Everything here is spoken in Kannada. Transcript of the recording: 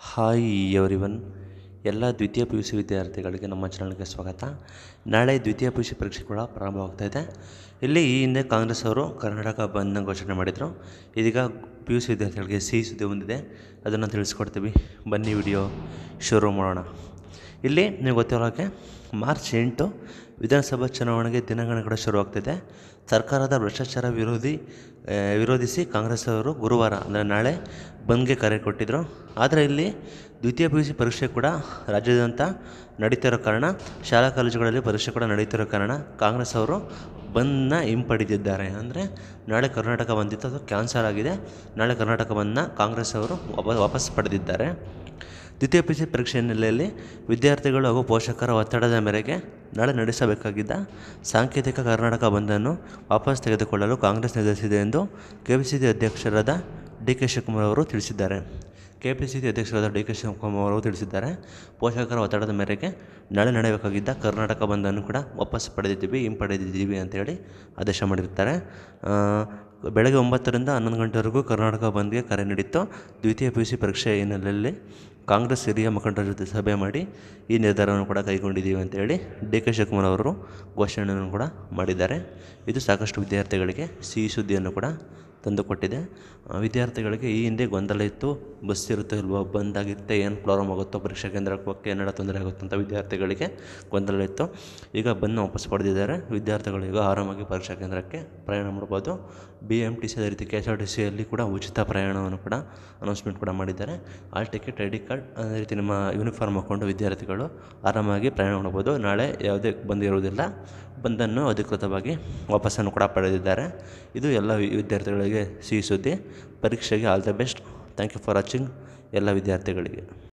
ಹಾಯ್ ಎವ್ರಿವನ್ ಎಲ್ಲ ದ್ವಿತೀಯ ಪಿ ಯು ಸಿ ವಿದ್ಯಾರ್ಥಿಗಳಿಗೆ ನಮ್ಮ ಚಾನಲ್ಗೆ ಸ್ವಾಗತ ನಾಳೆ ದ್ವಿತೀಯ ಪಿ ಯು ಸಿ ಪರೀಕ್ಷೆ ಕೂಡ ಪ್ರಾರಂಭವಾಗ್ತಾ ಇದೆ ಇಲ್ಲಿ ಈ ಹಿಂದೆ ಕಾಂಗ್ರೆಸ್ ಅವರು ಕರ್ನಾಟಕ ಬಂದ್ನ ಘೋಷಣೆ ಮಾಡಿದರು ಇದೀಗ ಪಿ ಯು ಸಿ ವಿದ್ಯಾರ್ಥಿಗಳಿಗೆ ಸಿಹಿ ಸುದ್ದಿ ಹೊಂದಿದೆ ಅದನ್ನು ತಿಳಿಸ್ಕೊಡ್ತೀವಿ ಬನ್ನಿ ವಿಡಿಯೋ ಶುರು ಮಾಡೋಣ ಇಲ್ಲಿ ನೀವು ಗೊತ್ತಿರೋ ಹಾಗೆ ಮಾರ್ಚ್ ಎಂಟು ವಿಧಾನಸಭಾ ಚುನಾವಣೆಗೆ ದಿನಗಣನೆ ಶುರುವಾಗ್ತಿದೆ ಸರ್ಕಾರದ ಭ್ರಷ್ಟಾಚಾರ ವಿರೋಧಿ ಆ, ವಿರೋಧಿಸಿ ಕಾಂಗ್ರೆಸ್ ಅವರು ಗುರುವಾರ ಅಂದರೆ ನಾಳೆ ಬಂದ್ಗೆ ಕರೆ ಕೊಟ್ಟಿದ್ದರು ಆದರೆ ಇಲ್ಲಿ ದ್ವಿತೀಯ ಪಿ ಯು ಸಿ ಪರೀಕ್ಷೆ ಕೂಡ ರಾಜ್ಯಾದ್ಯಂತ ನಡೀತಿರೋ ಕಾರಣ ಶಾಲಾ ಕಾಲೇಜುಗಳಲ್ಲಿ ಪರೀಕ್ಷೆ ಕೂಡ ನಡೀತಿರೋ ಕಾರಣ ಕಾಂಗ್ರೆಸ್ ಅವರು ಬಂದ್ನ ಹಿಂಪಡೆದಿದ್ದಾರೆ ಅಂದರೆ ನಾಳೆ ಕರ್ನಾಟಕ ಬಂದಿತ್ತು ಅದು ಕ್ಯಾನ್ಸಲ್ ಆಗಿದೆ ನಾಳೆ ಕರ್ನಾಟಕ ಬಂದ್ನ ಕಾಂಗ್ರೆಸ್ ಅವರು ವಾಪ ವಾಪಸ್ ಪಡೆದಿದ್ದಾರೆ ದ್ವಿತೀಯ ಪಿ ಸಿ ಪರೀಕ್ಷೆ ಹಿನ್ನೆಲೆಯಲ್ಲಿ ವಿದ್ಯಾರ್ಥಿಗಳು ಹಾಗೂ ಪೋಷಕರ ಒತ್ತಡದ ಮೇರೆಗೆ ನಾಳೆ ನಡೆಸಬೇಕಾಗಿದ್ದ ಸಾಂಕೇತಿಕ ಕರ್ನಾಟಕ ಬಂದನ್ನು ವಾಪಸ್ ತೆಗೆದುಕೊಳ್ಳಲು ಕಾಂಗ್ರೆಸ್ ನಿರ್ಧರಿಸಿದೆ ಎಂದು ಕೆ ಪಿ ಸಿ ಸಿ ಅಧ್ಯಕ್ಷರಾದ ಡಿ ಕೆ ಶಿವಕುಮಾರ್ ಅವರು ತಿಳಿಸಿದ್ದಾರೆ ಕೆ ಪಿ ಸಿ ಸಿ ಅಧ್ಯಕ್ಷರಾದ ಡಿ ಕೆ ಶಿವಕುಮಾರ್ ಅವರು ತಿಳಿಸಿದ್ದಾರೆ ಪೋಷಕರ ಒತ್ತಡದ ಮೇರೆಗೆ ನಾಳೆ ನಡೆಯಬೇಕಾಗಿದ್ದ ಕರ್ನಾಟಕ ಬಂದನ್ನು ಕೂಡ ವಾಪಸ್ ಪಡೆದಿದ್ದೀವಿ ಹಿಂಪಡೆದಿದ್ದೀವಿ ಅಂತೇಳಿ ಆದೇಶ ಮಾಡಿರ್ತಾರೆ ಆ, ಬೆಳಗ್ಗೆ ಒಂಬತ್ತರಿಂದ ಹನ್ನೊಂದು ಗಂಟೆವರೆಗೂ ಕರ್ನಾಟಕ ಬಂದ್ಗೆ ಕರೆ ನೀಡಿತ್ತು ದ್ವಿತೀಯ ಪಿ ಯು ಸಿ ಪರೀಕ್ಷೆ ಹಿನ್ನೆಲೆಯಲ್ಲಿ ಕಾಂಗ್ರೆಸ್ ಹಿರಿಯ ಮುಖಂಡರ ಜೊತೆ ಸಭೆ ಮಾಡಿ ಈ ನಿರ್ಧಾರವನ್ನು ಕೂಡ ಕೈಗೊಂಡಿದ್ದೀವಿ ಅಂತೇಳಿ ಡಿ ಕೆ ಶಿವಕುಮಾರ್ ಅವರು ಘೋಷಣೆಯನ್ನು ಕೂಡ ಮಾಡಿದ್ದಾರೆ ಇದು ಸಾಕಷ್ಟು ವಿದ್ಯಾರ್ಥಿಗಳಿಗೆ ಸಿಹಿ ಸುದ್ದಿಯನ್ನು ಕೂಡ ತಂದುಕೊಟ್ಟಿದೆ ಆ, ವಿದ್ಯಾರ್ಥಿಗಳಿಗೆ ಈ ಹಿಂದೆ ಗೊಂದಲ ಇತ್ತು ಬಸ್ ಇರುತ್ತೋ ಇಲ್ವೋ ಬಂದಾಗಿರುತ್ತೆ ಏನು ಪ್ರಾಬ್ಲಮ್ ಆಗುತ್ತೋ ಪರೀಕ್ಷಾ ಕೇಂದ್ರಕ್ಕೆ ಹೋಗೋಕ್ಕೆ ಏನಾರ ತೊಂದರೆ ಆಗುತ್ತೋ ಅಂತ ವಿದ್ಯಾರ್ಥಿಗಳಿಗೆ ಗೊಂದಲ ಇತ್ತು ಈಗ ಬಂದು ವಾಪಸ್ ಪಡೆದಿದ್ದಾರೆ ವಿದ್ಯಾರ್ಥಿಗಳು ಈಗ ಆರಾಮಾಗಿ ಪರೀಕ್ಷಾ ಕೇಂದ್ರಕ್ಕೆ ಪ್ರಯಾಣ ಮಾಡ್ಬೋದು ಬಿ ಎಮ್ ಟಿ ಸಿ ಅದೇ ರೀತಿ ಕೆ ಎಸ್ ಆರ್ ಟಿ ಸಿಯಲ್ಲಿ ಕೂಡ ಉಚಿತ ಪ್ರಯಾಣವನ್ನು ಕೂಡ ಅನೌನ್ಸ್ಮೆಂಟ್ ಕೂಡ ಮಾಡಿದ್ದಾರೆ all ticket I D card ಅದೇ ರೀತಿ ನಿಮ್ಮ ಯೂನಿಫಾರ್ಮ್ ಹಾಕ್ಕೊಂಡು ವಿದ್ಯಾರ್ಥಿಗಳು ಆರಾಮಾಗಿ ಪ್ರಯಾಣ ಮಾಡ್ಬೋದು ನಾಳೆ ಯಾವುದೇ ಬಂದಿರುವುದಿಲ್ಲ ಬಂದನ್ನು ಅಧಿಕೃತವಾಗಿ ವಾಪಸ್ಸನ್ನು ಕೂಡ ಪಡೆದಿದ್ದಾರೆ ಇದು ಎಲ್ಲ ವಿ- ವಿದ್ಯಾರ್ಥಿಗಳಿಗೆ ಸಿಹಿ ಸುದ್ದಿ ಪರೀಕ್ಷೆಗೆ all the best thank you for watching ಎಲ್ಲ ವಿದ್ಯಾರ್ಥಿಗಳಿಗೆ